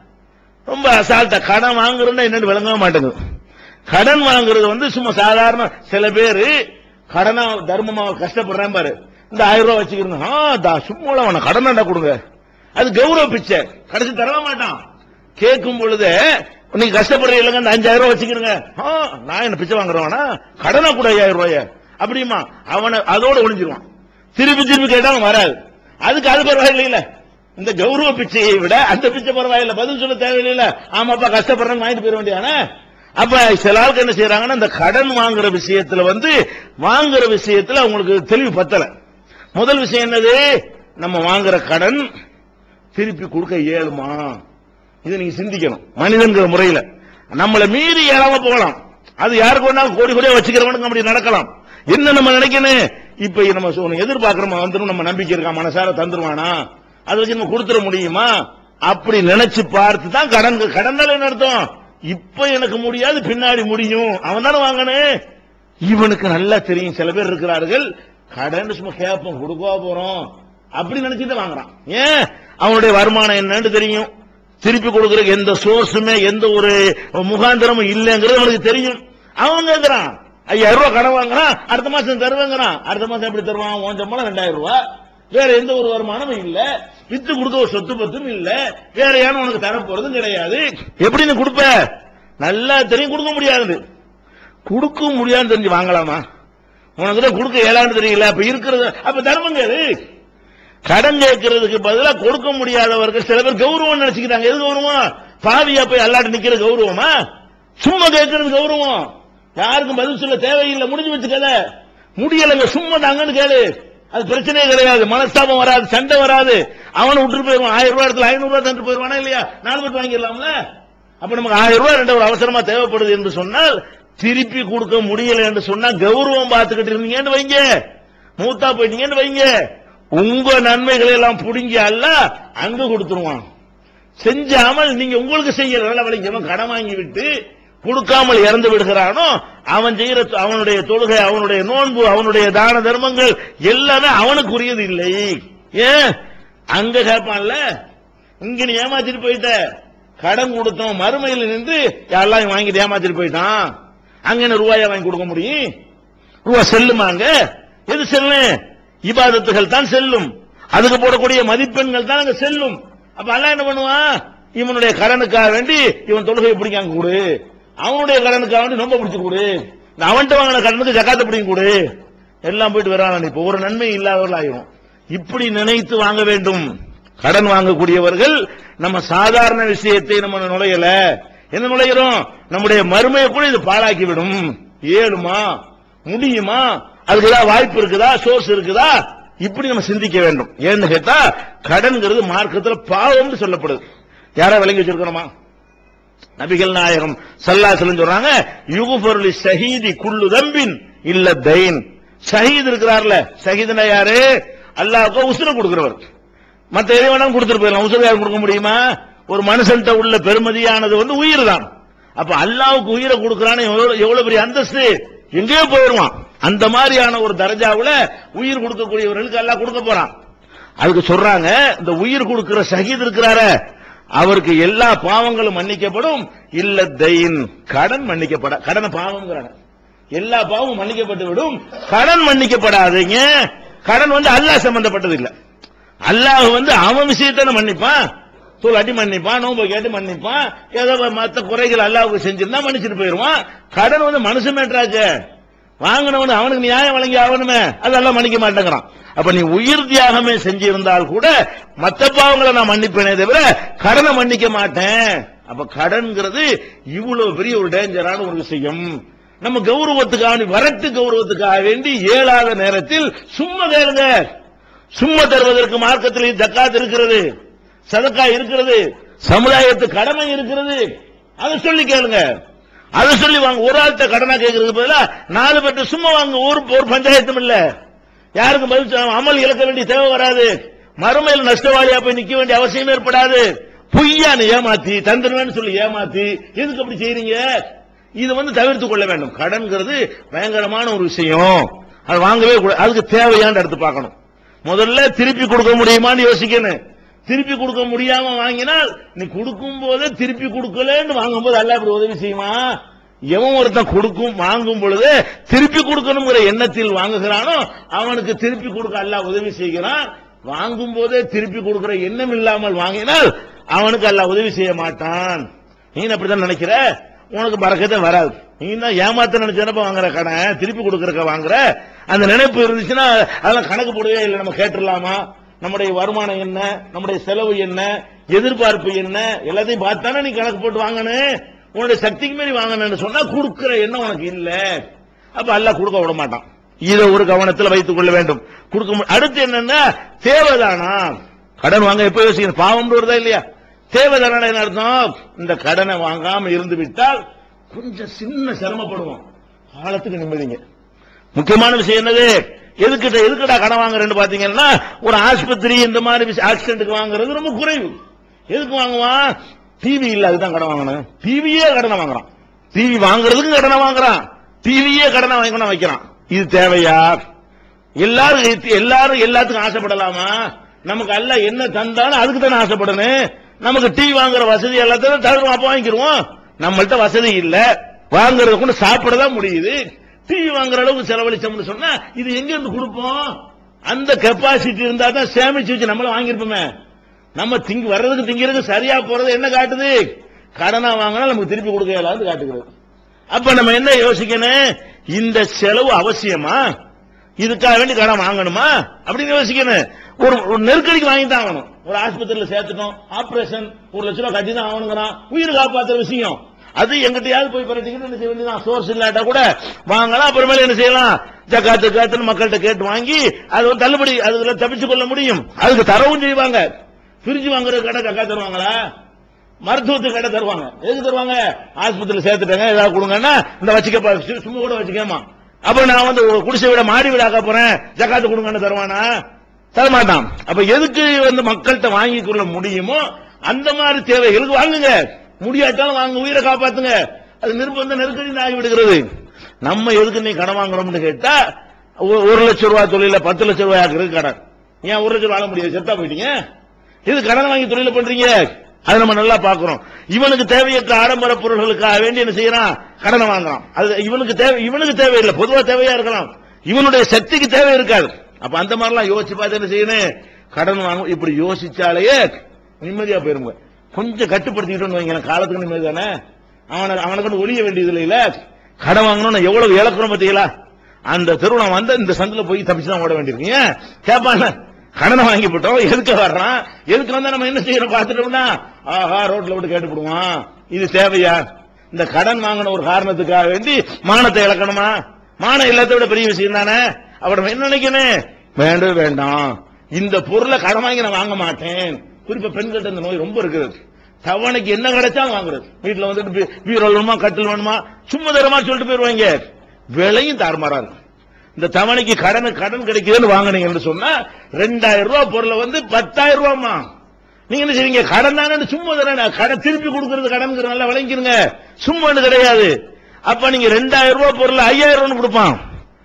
ரொம்ப அசால்ட்டா கடன் வாங்குறதுன்னா என்னன்னு விளங்கவே மாட்டேங்குது கடன் வாங்குறது வந்து சும்மா சாதாரண சில பேரு கடனா தர்மமா கஷ்டப்படுறேன் பாரு இந்த ஆயிரம் ரூபாய் வச்சுக்கிறேன் ஆ தா சும்மா அவனை கடனாண்டா கொடுங்க அது கௌரவ பிச்சை கடைசி தரவே மாட்டான் கேட்கும் பொழுது நீங்க கஷ்டப்படுற இல்லைங்க அந்த அஞ்சாயிரம் ரூபாய் வச்சுக்கிறீங்க ஆ நான் என்ன பிச்சை வாங்குறவனா கடனா கூட ஐயாயிரம் ரூபாய அப்படிமா அவனை அதோட ஒளிஞ்சிருவான் திருப்பி திருப்பி கேட்டாலும் வராது அதுக்கு அது பரவாயில்லையில இந்த கௌரவ பிச்சையை விட அந்த பிச்சை பரவாயில்ல பதில் சொல்ல தேவையில்லையில ஆமாப்பா கஷ்டப்படுறேன்னு வாங்கிட்டு போயிட வேண்டியானே அப்ப சில ஆளுக்கு என்ன செய்யறாங்கன்னா இந்த கடன் வாங்குற விஷயத்துல வந்து வாங்குற விஷயத்துல அவங்களுக்கு தெளிவு பத்தல முதல் விஷயம் என்னது நம்ம வாங்குற கடன் திருப்பி கொடுக்க இயலுமா இதை நீங்க சிந்திக்கணும் மனிதன்கிற முறையில நம்மளை மீறி ஏழாம போகலாம் அது யாருக்கு வேணாலும் கோடி கோடியா வச்சுக்கிறவனுக்கு அப்படி நடக்கலாம் என்ன நம்ம நினைக்கணும் இப்ப நம்ம சொன்ன எதிர்பார்க்கிறோம் வந்துடும் நம்ம நம்பிக்கை இருக்கா மனசார தந்துருவானா அதை வச்சு நம்ம கொடுத்துட முடியுமா அப்படி நினைச்சு பார்த்து தான் கடன் கடன் என்ன அர்த்தம் இப்ப எனக்கு முடியாது பின்னாடி முடியும் அவன் தானே வாங்கணும் இவனுக்கு நல்லா தெரியும் சில பேர் இருக்கிறார்கள் கடன் சும்மா கேட்போம் கொடுக்கவா போறோம் அப்படி நினைச்சிட்டு வாங்குறான் ஏன் அவனுடைய வருமானம் என்னன்னு தெரியும் திருப்பி கொடுக்கறதுக்கு எந்த சோர்ஸுமே எந்த ஒரு முகாந்திரமும் இல்லைங்கிறது அவனுக்கு தெரியும் அவன் கேட்கிறான் ஐயாயிரம் ரூபாய் கடன் வாங்குறான் அடுத்த மாசம் தருவேங்கிறான் அடுத்த மாசம் எப்படி தருவான் உன் சம்பளம் ரெண்டாயிரம் ரூபாய் வேற எந்த ஒரு வருமானமும் இல்ல வித்து கொடுக்க ஒரு சொத்து பத்தும் இல்ல வேற யாரும் உனக்கு தர போறதும் கிடையாது எப்படி நீ கொடுப்ப நல்லா தெரியும் கொடுக்க முடியாது கொடுக்க முடியாதுன்னு தெரிஞ்சு வாங்கலாமா உனக்கு தான் கொடுக்க இயலான்னு தெரியல அப்ப இருக்கிறது அப்ப தர்மம் கேது கடன் கேட்கறதுக்கு பதிலா கொடுக்க முடியாதவர்கள் சில பேர் கௌரவம் நினைச்சுக்கிறாங்க எது கௌரவம் பாவியா போய் அல்லாட்டு நிக்கிற கௌரவமா சும்மா கேட்கறது கௌரவம் யாருக்கும் பதில் சொல்ல தேவையில்லை முடிஞ்சு வச்சு கதை முடியலைங்க சும்மா தாங்கன்னு கேளு அது பிரச்சனையே கிடையாது மனஸ்தாபம் வராது சண்டை வராது அவனை விட்டுட்டு போயிருவான் ஆயிரம் ரூபாய் இடத்துல ஐநூறு ரூபாய் தந்துட்டு போயிருவானா இல்லையா நாலு பேர் வாங்கிடலாம்ல அப்ப நமக்கு ஆயிரம் ரூபாய் ரெண்டு ஒரு அவசரமா தேவைப்படுது என்று சொன்னால் திருப்பி கொடுக்க முடியல என்று சொன்னா கௌரவம் பார்த்துக்கிட்டு இருந்தீங்கன்னு வைங்க மூத்தா போயிட்டீங்கன்னு வைங்க உங்க நன்மைகளை எல்லாம் புடுங்கி அல்ல அங்க கொடுத்துருவான் செஞ்சாமல் நீங்க உங்களுக்கு செய்யல நல்ல வழிங்க அவன் கடன் வாங்கி விட்டு கொடுக்காமல் இறந்து விடுகிறானோ அவன் செய்யற அவனுடைய தொழுகை அவனுடைய நோன்பு அவனுடைய தான தர்மங்கள் எல்லாமே அவனுக்குரியது இல்லை ஏன் அங்க கேட்பான்ல இங்க நீ ஏமாத்திட்டு போயிட்ட கடன் கொடுத்தோம் மறுமையில் நின்று யாரெல்லாம் வாங்கிட்டு ஏமாத்திட்டு போயிட்டான் அங்க என்ன ரூபாயா வாங்கி கொடுக்க முடியும் ரூபா செல்லுமாங்க எது செல்லும் இபாதத்துகள் தான் செல்லும் அதுக்கு போடக்கூடிய மதிப்பெண்கள் தான் அங்க செல்லும் அப்ப அல்லாஹ் என்ன பண்ணுவான் இவனுடைய கடனுக்காக வேண்டி இவன் தொழுகையை பிடிக்காங்க கொடு அவனுடைய கடனுக்காக வேண்டி நோம்ப பிடிச்சு கொடு இந்த அவன்கிட்ட வாங்கின கடனுக்கு ஜக்காத்தை பிடிங்க கொடு எல்லாம் போயிட்டு வரான் இப்ப ஒரு நன்மை இல்லாதவர்கள் ஆயிரும் இப்படி நினைத்து வாங்க வேண்டும் கடன் வாங்கக்கூடியவர்கள் நம்ம சாதாரண விஷயத்தை நம்ம நுழையல என்ன நுழைகிறோம் நம்முடைய மறுமையை கூட இது பாழாக்கி விடும் ஏழுமா முடியுமா அதுக்கு ஏதாவது வாய்ப்பு இருக்குதா சோர்ஸ் இருக்குதா இப்படி நம்ம சிந்திக்க வேண்டும் ஏன்னு கேட்டா கடன்கிறது மார்க்கத்துல பாவம்னு சொல்லப்படுது யாரா விளங்கி வச்சிருக்கிறோமா நபிகள் நாயகம் சல்லாசலம் சொல்றாங்க யுகுபொருளி ஷஹீதி குள்ளு தம்பின் இல்ல தைன் ஷஹீத் இருக்கிறார்ல ஷஹீத்னா யாரு அல்லாஹ்வுக்கு உசுர கொடுக்கிறவர் மத்த எதை வேணாலும் கொடுத்துட்டு போயிடலாம் உசுர யாரும் கொடுக்க முடியுமா ஒரு மனுஷன்ட்ட உள்ள பெருமதியானது வந்து உயிர் தான் அப்ப அல்லாஹ்வுக்கு உயிரை கொடுக்கறான்னு எவ்வளவு எவ்வளவு பெரிய அந்தஸ்து எங்கேயோ போயிடுவான் அந்த மாதிரியான ஒரு தரஜாவுல உயிர் கொடுக்கக்கூடியவர்களுக்கு அல்லாஹ் கொடுக்க போறான் அதுக்கு சொல்றாங்க இந்த உயிர் கொடுக்கிற ஷஹீத் இருக்கிறாரே அவருக்கு எல்லா பாவங்களும் மன்னிக்கப்படும் இல்ல தைன் கடன் மன்னிக்கப்பட கடனை பாவம்ங்கிறாங்க எல்லா பாவமும் மன்னிக்கப்பட்டு விடும் கடன் மன்னிக்கப்படாதீங்க கடன் வந்து அல்லாஹ் சம்பந்தப்பட்டது இல்ல அல்லாஹ் வந்து அவன் விஷயத்தான மன்னிப்பான் தூள் அடி மன்னிப்பான் நோம்பு கேட்டு மன்னிப்பான் ஏதோ மத்த குறைகள் அல்லாஹ்வுக்கு செஞ்சிருந்தா மன்னிச்சிட்டு போயிருவான் கடன் வந்து மனுஷன் மேட்ராச்சு வாங்கினவனு அவனுக்கு நியாயம் வழங்கி ஆகணுமே அதெல்லாம் மன்னிக்க மாட்டேங்கிறான் அப்ப நீ உயிர் தியாகமே செஞ்சிருந்தால் கூட மத்த பாவங்களை நான் மன்னிப்பேனே தவிர கடனை மன்னிக்க மாட்டேன் அப்ப கடன்ங்கிறது இவ்வளவு பெரிய ஒரு டேஞ்சரான ஒரு விஷயம் நம்ம கௌரவத்துக்காக வரட்டு கௌரவத்துக்காக வேண்டி ஏழாத நேரத்தில் சும்மா கேளுங்க சும்மா தருவதற்கு மார்க்கத்தில் ஜக்காத் இருக்கிறது சதக்கா இருக்கிறது சமுதாயத்து கடமை இருக்கிறது அதை சொல்லி கேளுங்க அதை சொல்லி வாங்க ஒரு ஆள்கிட்ட கடனா கேட்கறதுக்கு பதிலா நாலு பேர்ட்ட சும்மா வாங்க ஒரு ஒரு பஞ்சாயத்தும் இல்ல யாருக்கும் பதில் சொல்ல- அமல் இழக்க வேண்டிய தேவை வராது மறுமையில் நஷ்டவாளியா போய் நிக்க வேண்டிய அவசியம் ஏற்படாது பொய்யான்னு ஏமாத்தி தந்துருவேன்னு சொல்லி ஏமாத்தி எதுக்கு அப்படி செய்றீங்க இது வந்து தவிர்த்து கொள்ள வேண்டும் கடன்கிறது பயங்கரமான ஒரு விஷயம் அது வாங்கவே கூடாது அதுக்கு தேவையான்னு எடுத்து பார்க்கணும் முதல்ல திருப்பி கொடுக்க முடியுமான்னு யோசிக்கணும் திருப்பி கொடுக்க முடியாம வாங்கினால் நீ கொடுக்கும் போதே திருப்பி கொடுக்கலன்னு வாங்கும்போது அல்ல இப்படி உதவி செய்யுமா எவன் ஒருத்தன் கொடுக்கும் வாங்கும் பொழுது திருப்பி கொடுக்கணுங்கிற எண்ணத்தில் வாங்குகிறானோ அவனுக்கு திருப்பி கொடுக்க அல்லாஹ் உதவி செய்கிறான் வாங்கும் போதே திருப்பி கொடுக்கிற எண்ணம் இல்லாமல் வாங்கினால் அவனுக்கு அல்லாஹ் உதவி செய்ய மாட்டான் நீ அப்படிதான் நினைக்கிற உனக்கு பறக்கத்தே வராது நீ தான் ஏமாத்த நினைச்சப்ப வாங்குற கடன் திருப்பி கொடுக்கறக்க வாங்குற அந்த நினைப்பு இருந்துச்சுன்னா அதெல்லாம் கணக்கு போடவே இல்லை நம்ம கேட்டுடலாமா நம்முடைய வருமானம் என்ன நம்முடைய செலவு என்ன எதிர்பார்ப்பு என்ன எல்லாத்தையும் பார்த்தானே நீ கணக்கு போட்டு வாங்கணும் உன்னுடைய சக்திக்கு மீறி வாங்கணும்னு சொன்னா கொடுக்கிற எண்ணம் உனக்கு இல்ல அப்ப அல்லாஹ் கொடுக்க விட மாட்டான் இதை ஒரு கவனத்தில் வைத்துக் கொள்ள வேண்டும் கொடுக்க மு- அடுத்து என்னன்னா தேவைதானா கடன் வாங்க எப்ப யோசிக்கணும் பாவம் வருதா இல்லையா தேவைதானா என்ன அர்த்தம் இந்த கடனை வாங்காம இருந்து விட்டால் கொஞ்சம் சின்ன சிரமப்படுவோம் காலத்துக்கு நிம்மதிங்க முக்கியமான விஷயம் என்னது எதுக்கிட்ட எதுக்குடா கடன் வாங்குறேன்னு பாத்தீங்கன்னா ஒரு ஆஸ்பத்திரி இந்த மாதிரி விஷயம் ஆக்சிடென்ட்டுக்கு வாங்குறது ரொம்ப குறைவு எதுக்கு வாங்குவான் டிவி இல்ல அதுதான் கடன் வாங்கணும் டிவியே கடனை வாங்குறான் டிவி வாங்குறதுக்கும் கடனை வாங்குறான் டிவியே கடனை வாங்கணும் வைக்கிறான் இது தேவையா எல்லாரும் இது- எல்லாரும் எல்லாத்துக்கும் ஆசைப்படலாமா நமக்கு அல்ல என்ன தந்தாலும் அதுக்கு தானே ஆசைப்படணும் நமக்கு டீ வாங்குற வசதி எல்லாத்தையும் தருவோம் அப்ப வாங்கிக்கிறோம் நம்மள்ட்ட வசதி இல்ல வாங்குறது கூட சாப்பிட தான் முடியுது டீ வாங்குற அளவுக்கு செலவழிச்சோம்னு சொன்னா இது எங்க இருந்து கொடுப்போம் அந்த கெப்பாசிட்டி இருந்தா தான் சேமிச்சு வச்சு நம்மள வாங்கியிருப்போமே நம்ம திங்க வர்றதுக்கு திங்கிறதுக்கு சரியா போறது என்ன காட்டுது கடனா வாங்கினா நமக்கு திருப்பி கொடுக்க இயலாது காட்டுகிறது அப்ப நம்ம என்ன யோசிக்கணும் இந்த செலவு அவசியமா இதுக்காக வேண்டி கடன் வாங்கணுமா அப்படின்னு யோசிக்கணும் ஒரு ஒரு நெருக்கடிக்கு வாங்கி தான் ஆகணும் ஒரு ஆஸ்பத்திரியில சேர்த்துட்டோம் ஆபரேஷன் ஒரு லட்ச ரூபாய் கட்டி தான் ஆகணுங்கிறான் உயிர் காப்பாத்துற விஷயம் அது எங்கிட்டயாவது போய் பரட்டிக்கிட்டு என்ன செய்ய வேண்டியதான் சோர்ஸ் இல்லாட்டா கூட வாங்கலாம் அப்புறமேல என்ன செய்யலாம் ஜக்காத்து காத்துன்னு மக்கள்கிட்ட கேட்டு வாங்கி அது வந்து தள்ளுபடி அதுல தப்பிச்சு கொள்ள முடியும் அதுக்கு தரவும் செய்வாங்க பிரிச்சு வாங்குற கடை ஜக்கா தருவாங்களா மருத்துவத்துக்கு கடை தருவாங்க எதுக்கு தருவாங்க ஆஸ்பத்திரியில் சேர்த்துட்டாங்க ஏதாவது கொடுங்கன்னா இந்த வச்சுக்கப்பா சு- சும்மா கூட வச்சுக்கேமா அப்ப நான் வந்து ஒரு குடிசை விட மாடி வீடாக்க போறேன் ஜக்காத்து கொடுங்கன்னு தருவானா தரமாட்டான் அப்ப எதுக்கு வந்து மக்கள்கிட்ட வாங்கி கொள்ள முடியுமோ அந்த மாதிரி தேவைகளுக்கு வாங்குங்க முடியாட்டாலும் வாங்க உயிரை காப்பாத்துங்க அது நிர்பந்த நெருக்கடி ஆகி விடுகிறது நம்ம எதுக்கு நீ கடன் வாங்குறோம்னு கேட்டா ஒ- ஒரு லட்சம் ரூபாய் தொழில பத்து லட்சம் ரூபாய் ஆக்குறது கடன் ஏன் ஒரு லட்சம் வாங்க முடியாது செத்தா போயிட்டீங்க இது கடன் வாங்கி தொழில பண்றீங்க அது நம்ம நல்லா பாக்குறோம் இவனுக்கு தேவையற்ற ஆடம்பர பொருள்களுக்காக வேண்டி என்ன செய்யறான் கடனை வாங்குறான் அது இவனுக்கு தேவை இவனுக்கு தேவையில்லை பொதுவா தேவையா இருக்கலாம் இவனுடைய சக்திக்கு தேவை இருக்காது அப்ப அந்த மாதிரிலாம் யோசிச்சு பார்த்து என்ன செய்யணும் கடன் வாங்க இப்படி யோசிச்சாலேயே நிம்மதியா போயிருங்க கொஞ்சம் கட்டுப்படுத்திக்கிட்டோம்னு வைங்களேன் காலத்துக்கு நிம்மதி தானே அவனை அவனுக்கு ஒழிய வேண்டியது இல்ல கடன் வாங்கணும்னு எவ்வளவு இழக்கிறோம் பாத்தீங்களா அந்த தெருவில் வந்த இந்த சந்தில போய் தப்பிச்சு தான் ஓட வேண்டியிருக்கு ஏன் கேட்பான கடனை வாங்கி போட்டோம் எதுக்கு வர்றான் எதுக்கு வந்தா நம்ம என்ன செய்யறோம் பார்த்துட்டோம்னா ஆஹா ரோட்ல விட்டு கேட்டுப்படுவான் இது தேவையா இந்த கடன் வாங்கின ஒரு காரணத்துக்காக வேண்டி மானத்தை இழக்கணுமா மானம் எல்லாத்த விட பெரிய விஷயம் தானே அவட என்ன நினைக்கணும் வேண்டவே வேண்டாம் இந்த பொருளை கடன் வாங்கி நான் வாங்க மாட்டேன் குறிப்பா பெண்கள்ட்ட இந்த நோய் ரொம்ப இருக்குது தவணைக்கு என்ன கிடைச்சாலும் வாங்குறது வீட்டுல வந்துட்டு பீ- பீரோ வேணுமா கட்டில் வேணுமா சும்மா தரமா சொல்லிட்டு போயிருவாங்க விலையும் தாறுமாறா இருக்கும் இந்த தவணைக்கு கடன் கடன் கிடைக்குதுன்னு வாங்குனீங்கன்னு சொன்னா ரெண்டாயிரம் ரூபாய் பொருளை வந்து பத்தாயிரம் ரூபாமா நீங்க என்ன செய்வீங்க கடன் தானே சும்மா தானே கடன் திருப்பி கொடுக்கறது கடன் நல்லா விளங்கிருங்க சும்மான்னு கிடையாது அப்ப நீங்க ரெண்டாயிரம் ரூபாய் பொருள் ஐயாயிரம் ரூபாய் கொடுப்பான்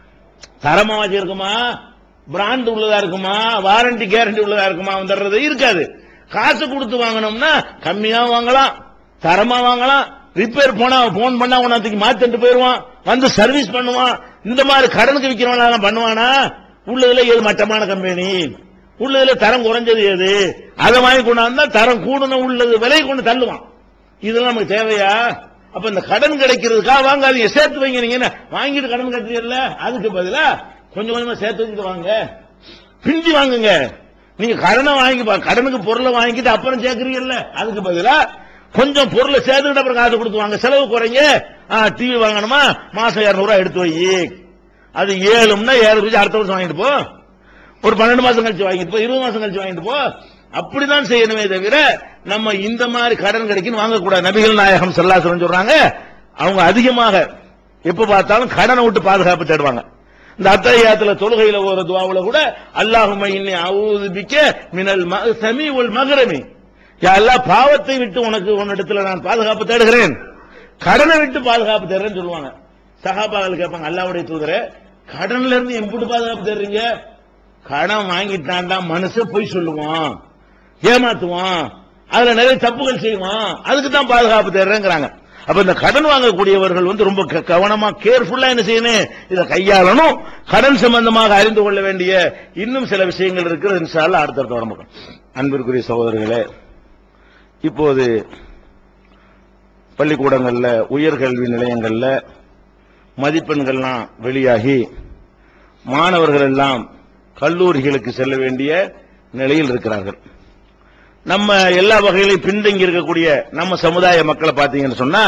தரமா வச்சிருக்குமா பிராண்ட் உள்ளதா இருக்குமா வாரண்டி கேரண்டி உள்ளதா இருக்குமா வந்துடுறது இருக்காது காசு கொடுத்து வாங்கணும்னா கம்மியா வாங்கலாம் தரமா வாங்கலாம் ரிப்பேர் போனா போன் பண்ணா உனத்துக்கு மாத்திட்டு போயிருவான் வந்து சர்வீஸ் பண்ணுவான் இந்த மாதிரி கடனுக்கு விக்கிறவனா பண்ணுவானா உள்ளதுல எது மட்டமான கம்பெனி உள்ளதுல தரம் குறைஞ்சது எது அதை வாங்கி கொண்டாந்தா தரம் கூடுன உள்ளது விலை கொண்டு தள்ளுவான் இதெல்லாம் நமக்கு தேவையா அப்ப இந்த கடன் கிடைக்கிறதுக்காக வாங்காதீங்க சேர்த்து வைங்க நீங்க என்ன வாங்கிட்டு கடன் கட்டுறீங்கல்ல அதுக்கு பதிலா கொஞ்சம் கொஞ்சமா சேர்த்து வச்சுட்டு வாங்க பிந்தி வாங்குங்க நீங்க கடனை வாங்கி பா- கடனுக்கு பொருளை வாங்கிட்டு அப்புறம் சேர்க்கறீங்கல்ல அதுக்கு பதிலா கொஞ்சம் பொருளை சேர்த்துக்கிட்டு அப்புறம் காசு கொடுத்து வாங்க செலவு குறைங்க டிவி வாங்கணுமா மாசம் இருநூறு எடுத்து வை அது ஏழும்னா ஏழு ரூபாய் அடுத்த வருஷம் வாங்கிட்டு போ ஒரு பன்னெண்டு மாசம் கழிச்சு வாங்கிட்டு போ இருபது மாசம் கழிச்சு வாங்கிட்டு போ அப்படிதான் செய்யணுமே தவிர நம்ம இந்த மாதிரி கடன் கிடைக்குன்னு வாங்கக்கூடாது நபிகள் நாயகம் செல்லாசலம் சொல்றாங்க அவங்க அதிகமாக எப்ப பார்த்தாலும் கடனை விட்டு பாதுகாப்பு தேடுவாங்க இந்த அத்தகையாத்துல தொழுகையில ஒரு துவாவுல கூட அல்லாஹும இன்னி அவுது பிக்க மினல் சமி உல் மகரமி யா அல்லாஹ் பாவத்தை விட்டு உனக்கு உன்னிடத்துல நான் பாதுகாப்பு தேடுகிறேன் கடனை விட்டு பாதுகாப்பு தேடுறேன்னு சொல்லுவாங்க சகாபாக்கள் கேட்பாங்க அல்லாவுடைய தூதரே கடன்ல இருந்து எப்படி பாதுகாப்பு தேடுறீங்க கடன் வாங்கிட்டான்டா மனுஷன் பொய் சொல்லுவான் ஏமாத்துவான் அதுல நிறைய தப்புகள் செய்வான் அதுக்கு தான் பாதுகாப்பு தேடுறேங்கிறாங்க அப்ப இந்த கடன் வாங்கக்கூடியவர்கள் வந்து ரொம்ப க- கவனமா கேர்ஃபுல்லா என்ன செய்யணும் இதை கையாளணும் கடன் சம்பந்தமாக அறிந்து கொள்ள வேண்டிய இன்னும் சில விஷயங்கள் இருக்கிறது இன்ஷால்லா அடுத்தடுத்த வரமுகம் அன்பிற்குரிய சகோதரர்களே இப்போது பள்ளிக்கூடங்கள்ல உயர்கல்வி நிலையங்கள்ல மதிப்பெண்கள்லாம் வெளியாகி மாணவர்கள் எல்லாம் கல்லூரிகளுக்கு செல்ல வேண்டிய நிலையில் இருக்கிறார்கள் நம்ம எல்லா வகையிலும் பின்தங்கி இருக்கக்கூடிய நம்ம சமுதாய மக்களை பார்த்தீங்கன்னு சொன்னா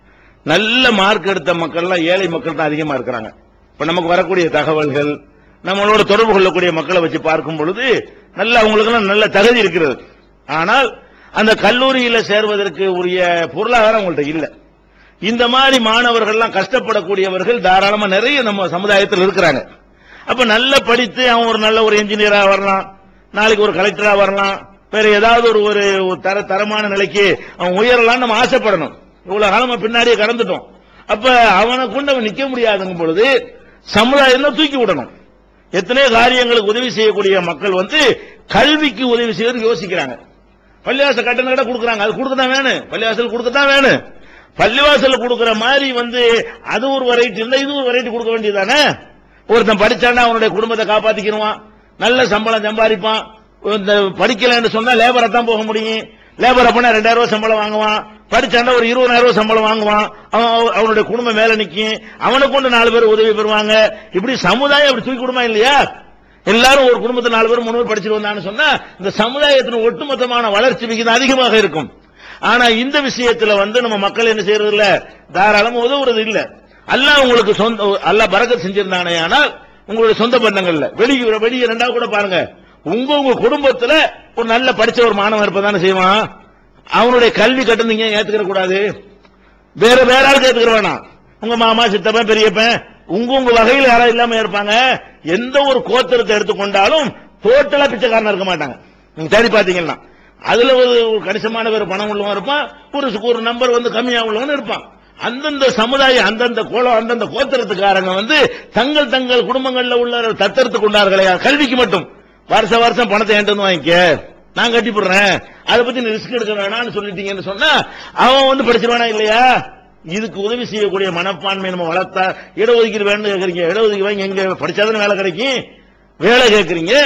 நல்ல மார்க் எடுத்த மக்கள்லாம் ஏழை மக்கள் தான் அதிகமா இருக்கிறாங்க இப்ப நமக்கு வரக்கூடிய தகவல்கள் நம்மளோட தொடர்பு கொள்ளக்கூடிய மக்களை வச்சு பார்க்கும் பொழுது நல்ல அவங்களுக்கெல்லாம் நல்ல தகுதி இருக்கிறது ஆனால் அந்த கல்லூரியில சேர்வதற்கு உரிய பொருளாதாரம் அவங்கள்ட்ட இல்லை இந்த மாதிரி மாணவர்கள்லாம் கஷ்டப்படக்கூடியவர்கள் தாராளமா நிறைய நம்ம சமுதாயத்தில் இருக்கிறாங்க அப்ப நல்ல படித்து அவன் ஒரு நல்ல ஒரு இன்ஜினியரா வரலாம் நாளைக்கு ஒரு கலெக்டரா வரலாம் வேற ஏதாவது ஒரு ஒரு ஒரு தர தரமான நிலைக்கு அவன் உயரலாம் நம்ம ஆசைப்படணும் இவ்வளவு காலம் நம்ம பின்னாடியே கடந்துட்டோம் அப்ப அவனை கொண்டு அவன் நிக்க முடியாதுங்கும் பொழுது சமுதாயம் தான் தூக்கி விடணும் எத்தனையோ காரியங்களுக்கு உதவி செய்யக்கூடிய மக்கள் வந்து கல்விக்கு உதவி செய்யறது யோசிக்கிறாங்க பள்ளிவாசல் கட்டணம் கூட கொடுக்குறாங்க அது கொடுக்க தான் வேணும் பள்ளிவாசல் கொடுக்க தான் வேணும் பள்ளிவாசல் கொடுக்கிற மாதிரி வந்து அது ஒரு வெரைட்டி இருந்தா இது ஒரு வெரைட்டி கொடுக்க வேண்டியதானே ஒருத்தன் படிச்சானா அவனுடைய குடும்பத்தை காப்பாத்திக்கிடுவான் நல்ல சம்பளம் சம்பாதிப்பான் இந்த படிக்கலைன்னு சொன்னா லேபரை தான் போக முடியும் லேபர் அப்பனா ரெண்டாயிரம் ரூபாய் சம்பளம் வாங்குவான் படிச்சாண்டா ஒரு இருபதாயிரம் ரூபாய் சம்பளம் வாங்குவான் அவன் அவ- அவனுடைய குடும்பம் மேல நிக்கும் அவனை கொண்டு நாலு பேர் உதவி பெறுவாங்க இப்படி சமுதாயம் அப்படி தூக்கி கொடுமா இல்லையா எல்லாரும் ஒரு குடும்பத்தில் நாலு பேர் மூணு பேர் படிச்சுட்டு வந்தான்னு சொன்னா இந்த சமுதாயத்தின் ஒட்டுமொத்தமான வளர்ச்சி விகிதம் அதிகமாக இருக்கும் ஆனா இந்த விஷயத்துல வந்து நம்ம மக்கள் என்ன செய்யறது இல்ல தாராளமா உதவுறது இல்ல அல்லாஹ் உங்களுக்கு சொந்த அல்லாஹ் பரக்கத் செஞ்சிருந்தானே ஆனால் உங்களுடைய சொந்த பந்தங்கள்ல வெளியே வெளியே ரெண்டாவது கூட பாருங்க உங்க உங்க குடும்பத்துல ஒரு நல்ல படிச்ச ஒரு மாணவன் இருப்பதானே செய்வான் அவனுடைய கல்வி கட்டணம் நீங்க ஏத்துக்கிற கூடாது வேற வேற ஆளுக்கு ஏத்துக்கிற வேணாம் உங்க மாமா சித்தப்பன் பெரியப்பன் உங்க உங்க வகையில் யாராவது இல்லாம இருப்பாங்க எந்த ஒரு கோத்திரத்தை எடுத்துக்கொண்டாலும் டோட்டலா பிச்சைக்காரனா இருக்க மாட்டாங்க நீங்க தேடி பாத்தீங்கன்னா அதுல ஒரு ஒரு கணிசமான பேர் பணம் உள்ளவன் இருப்பான் ஒரு ஒரு நம்பர் வந்து கம்மியா உள்ளவன் இருப்பான் அந்தந்த சமுதாயம் அந்தந்த கோலம் அந்தந்த கோத்திரத்துக்காரங்க வந்து தங்கள் தங்கள் குடும்பங்கள்ல உள்ள தத்தெடுத்து கொண்டார்களே கல்விக்கு மட்டும் வருஷ வருஷம் பணத்தை என்கிட்ட வந்து வாங்கிக்க நான் கட்டி போடுறேன் அதை பத்தி நீ ரிஸ்க் எடுக்க வேணாம்னு சொல்லிட்டீங்கன்னு சொன்னா அவன் வந்து படிச்சிருவானா இல்லையா இதுக்கு உதவி செய்யக்கூடிய மனப்பான்மை நம்ம வளர்த்தா இடஒதுக்கீடு வேணும்னு கேக்குறீங்க இடஒதுக்கீடு வாங்கி எங்க படிச்சாதானே வேலை கிடைக்கும் வேலை கேட்கறீங்க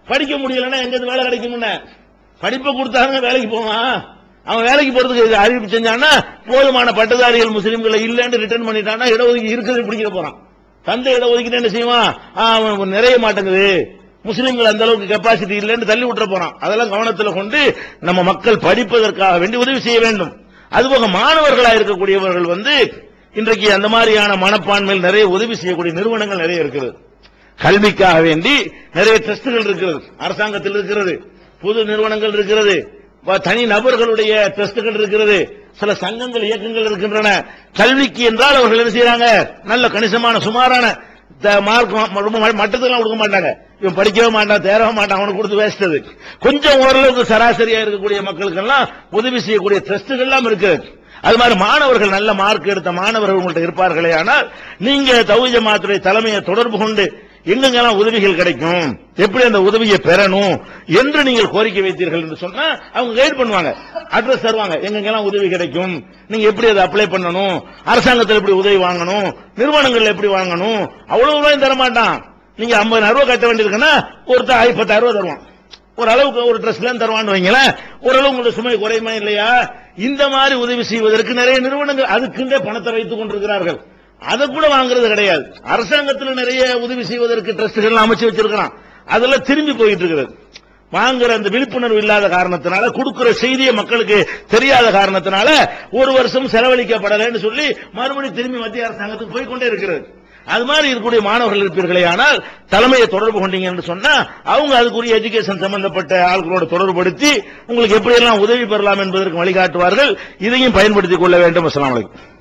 படிக்க முடியலன்னா எங்க இருந்து வேலை கிடைக்கும்னு படிப்பை கொடுத்தாங்க வேலைக்கு போவான் அவன் வேலைக்கு போறதுக்கு இது அறிவிப்பு செஞ்சான்னா போதுமான பட்டதாரிகள் முஸ்லீம்களை இல்லைன்னு ரிட்டர்ன் பண்ணிட்டான்னா இடஒதுக்கீடு இருக்கிறது பிடிக்கிற போறான் தந்தை இடஒதுக்கீடு என்ன செய்வான் ஆ, அவன் நிறைய மாட்டேங்குது முஸ்லீம்கள் அந்த அளவுக்கு கெப்பாசிட்டி இல்லைன்னு தள்ளி விட்டுற போறான் அதெல்லாம் கவனத்தில் கொண்டு நம்ம மக்கள் படிப்பதற்காக வேண்டி உதவி செய்ய வேண்டும் அதுபோக மாணவர்களா இருக்கக்கூடியவர்கள் வந்து இன்றைக்கு அந்த மாதிரியான மனப்பான்மையில் நிறைய உதவி செய்யக்கூடிய நிறுவனங்கள் நிறைய இருக்கிறது கல்விக்காக வேண்டி நிறைய ட்ரஸ்டுகள் இருக்கிறது அரசாங்கத்தில் இருக்கிறது பொது நிறுவனங்கள் இருக்கிறது வ- தனி நபர்களுடைய ட்ரஸ்டுகள் இருக்கிறது சில சங்கங்கள் இயக்கங்கள் இருக்கின்றன கல்விக்கு என்றால் அவர்கள் என்ன செய்யறாங்க நல்ல கணிசமான சுமாரான த- மார்க் ம- ரொம்ப ம- மட்டத்துக்கெல்லாம் கொடுக்க மாட்டாங்க இவன் படிக்கவே மாட்டான் தேரவே மாட்டான் அவனுக்கு கொடுத்து வேஸ்டது கொஞ்சம் ஓரளவுக்கு சராசரியா இருக்கக்கூடிய மக்களுக்கெல்லாம் உதவி செய்யக்கூடிய ட்ரஸ்டுகள் இருக்கு அது மாதிரி மாணவர்கள் நல்ல மார்க் எடுத்த மாணவர்கள் உங்கள்ட்ட இருப்பார்களே ஆனால் நீங்க தௌஹீத் ஜமாத்துடைய தலைமையை தொடர்பு கொண்டு எங்கெங்கெல்லாம் உதவிகள் கிடைக்கும் எப்படி அந்த உதவியை பெறணும் என்று நீங்கள் கோரிக்கை வைத்தீர்கள் என்று சொன்னா அவங்க கைட் பண்ணுவாங்க அட்ரஸ் தருவாங்க எங்கெங்கெல்லாம் உதவி கிடைக்கும் நீங்க எப்படி அதை அப்ளை பண்ணணும் அரசாங்கத்தில் எப்படி உதவி வாங்கணும் நிறுவனங்கள்ல எப்படி வாங்கணும் அவ்வளவு ரூபாயும் தர மாட்டான் நீங்க 50000 ரூபாய் கட்ட வேண்டியிருக்குன்னா ஒருத்தர் பத்தாயிரம் ரூபாய் தருவான் ஒரு அளவுக்கு ஒரு ட்ரெஸ்ல தருவான்னு வைங்களேன் ஓரளவு உங்களோட சுமை குறையுமா இல்லையா இந்த மாதிரி உதவி செய்வதற்கு நிறைய நிறுவனங்கள் அதுக்குண்டே பணத்தை வைத்துக் கொண்டிருக்கிறார்கள் அதை கூட வாங்குறது கிடையாது அரசாங்கத்தில் நிறைய உதவி செய்வதற்கு ட்ரஸ்டுகள் அமைச்சு வச்சிருக்கிறான் அதெல்லாம் திரும்பி போயிட்டு இருக்கிறது வாங்குற அந்த விழிப்புணர்வு இல்லாத காரணத்தினால கொடுக்கிற செய்தியை மக்களுக்கு தெரியாத காரணத்தினால ஒரு வருஷம் செலவழிக்கப்படலைன்னு சொல்லி மறுபடியும் திரும்பி மத்திய அரசாங்கத்துக்கு போய் கொண்டே இருக்கிறது அது மாதிரி இருக்கக்கூடிய மாணவர்கள் இருப்பீர்களே ஆனால் தலைமையை தொடர்பு கொண்டீங்கன்னு சொன்னா அவங்க அதுக்குரிய எஜுகேஷன் சம்பந்தப்பட்ட ஆட்களோட தொடர்புபடுத்தி உங்களுக்கு எப்படியெல்லாம் உதவி பெறலாம் என்பதற்கு வழிகாட்டுவார்கள் இதையும் பயன்படுத்திக் கொள்ள வேண்டும் அஸ்ஸலாமு அலைக்கும்